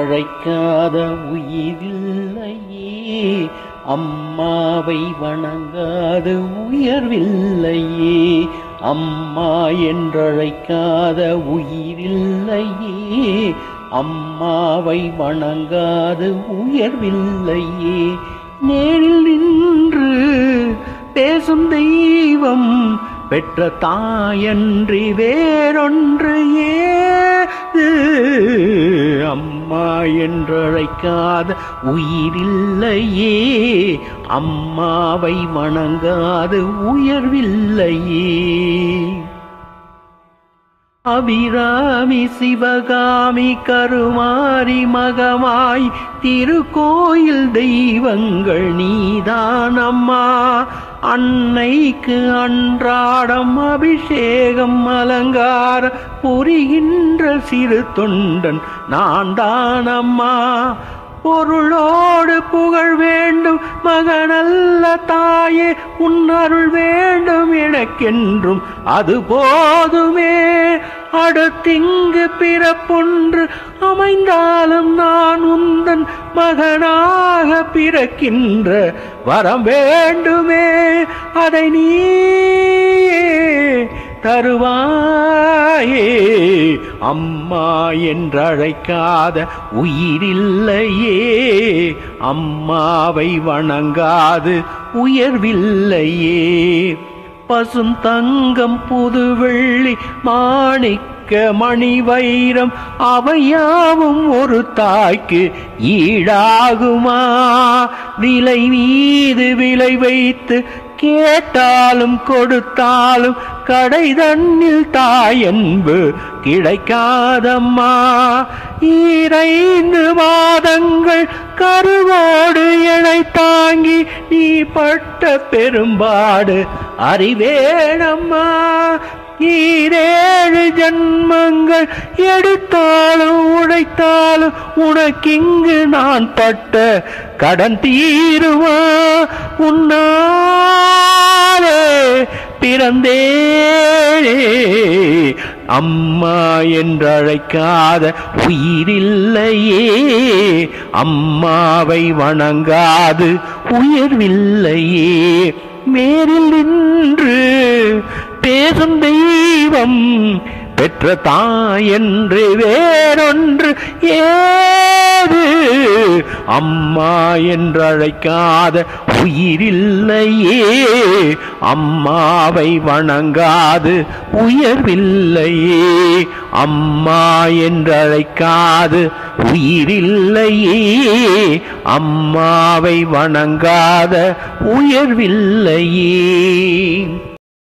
என்றழைக்காத உயிரில்லையே அம்மாவை வணங்காத உயர்வில்லையே அம்மா என்றழைக்காத உயிரில்லையே அம்மாவை வணங்காத உயர்வில்லையே நேரில் நின்று பேசும் தெய்வம் பெற்ற தாயன்றி வேறொன்று ஏது அம்மா என்றழைக்காத உயிரில்லையே அம்மாவை வணங்காத உயர்வில்லையே அபிராமி சிவகாமி கருமாரி மகமாய் திருக்கோயில் தெய்வங்கள் நீதான் அம்மா அன்னைக்கு அன்றாடம் அபிஷேகம் அலங்கார புரிகின்ற சிறு தொண்டன் நான் தான் அம்மா பொருளோடு புகழ் வேண்டும் மகனல்ல தாயே உன் அருள் வேண்டும் எனக்கென்றும் அது போதுமே அடுத்திங்கு பிறப்பொன்று அமைந்தாலும் நான் உந்தன் மகனாக பிறக்கின்ற வரம் வேண்டுமே அதை நீயே தருவாயே அம்மா என்றழைக்காத உயிரில்லையே அம்மாவை வணங்காது உயர்வில்லையே பசும் தங்கம் புது வெள்ளி மாணிக்க மணி வைரம் அவையாவும் ஒரு தாய்க்கு ஈடாகுமா விலை மீது விலை வைத்து கேட்டாலும் கொடுத்தாலும் கடை தன்னில் தாயன்பு கிடைக்காதம்மா ஈரைந்து மாதங்கள் கருவோடு எனை தாங்கி நீ பட்ட பெரும்பாடு அறிவேனம்மா ஈரேழு ஜன்மங்கள் எடுத்தாலும் உழைத்தாலும் உனக்கிங்கு நான் பட்ட கடன் தீருவா உன்னாலே பிறந்தேனே அம்மா என்றழைக்காத உயிரில்லையே அம்மாவை வணங்காது உயர்வில்லையே மேரில் நின்று பேசும் தெய்வம் பெற்ற தாயன்று வேறொன்று ஏது அம்மா என்றழைக்காத உயிரில்லையே அம்மாவை வணங்காது உயர்வில்லையே அம்மா என்றழைக்காது உயிரில்லையே அம்மாவை வணங்காத உயர்வில்லையே